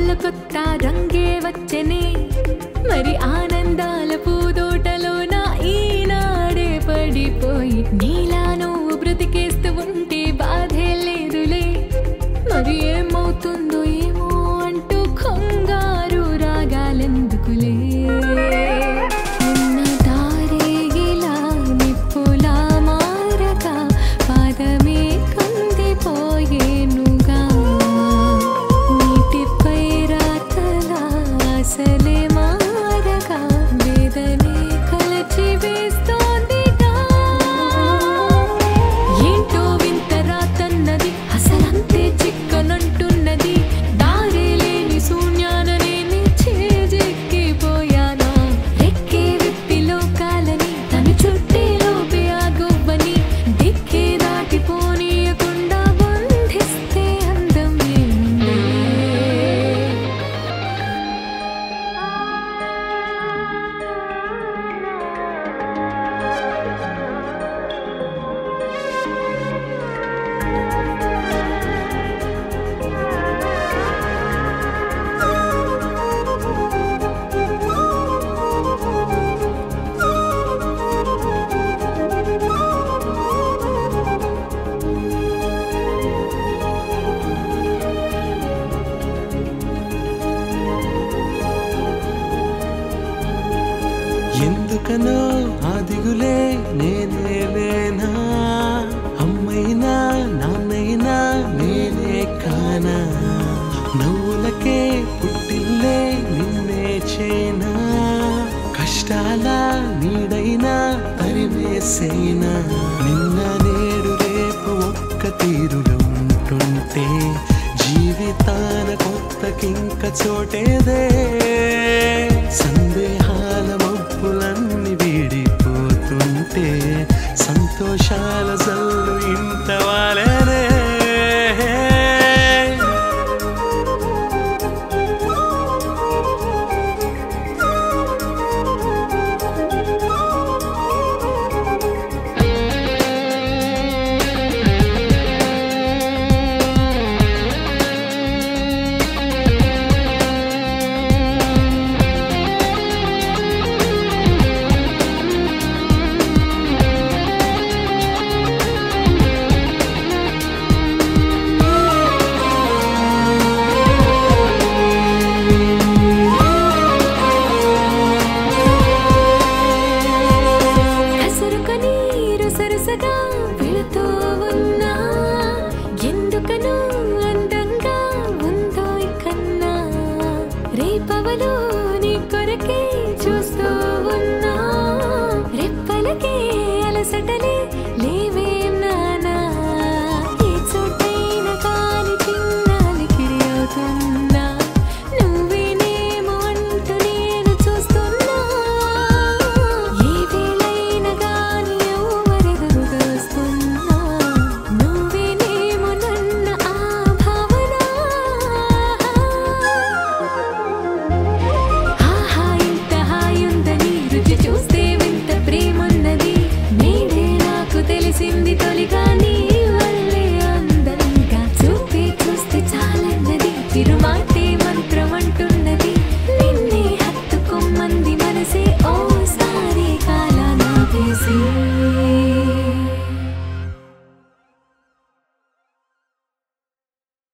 కళ్ళ కొత్త రంగే వచ్చనే మరి ఆనందాల పూదోటలో నా ఈనాడే పడిపోయి నీలా నువ్వు బ్రతికేస్తూ ఉంటే బాధే లేదులే మరి ఏమవుతుందో ఏమో అంటూ కంగారు రాగాలెందుకులే ఉన్న దారే ఇలా నిప్పులా మారగా పాదమే కందిపోయేనుగా నీటిపై రాతలా అసలే మారగా వేదనే కలచి వేస్తోందిగా ఏంటో వింత రాతన్నది అసలంతే చిక్కనంటున్నది దారే లేని శూన్యాన నేను చేజెక్కిపోయానా రెక్కే విప్పి లోకాలని తను చుట్టేలోపే ఆగువ్వని దిక్కే దాటిపోనీయకుండా బంధిస్తే అందం ఏముందే ఎందుకనో ఆ దిగులే నేనే లేనా అమ్మైనా నాన్నైనా నేనే కానా నవ్వులకే పుట్టిల్లే నిన్నే చేనా కష్టాల నీడైనా తరివేసేనా నిన్న నేడు రేపు ఒక్క తీరులో ఉంటుంటే జీవితాన కొత్తకింక చోటేదే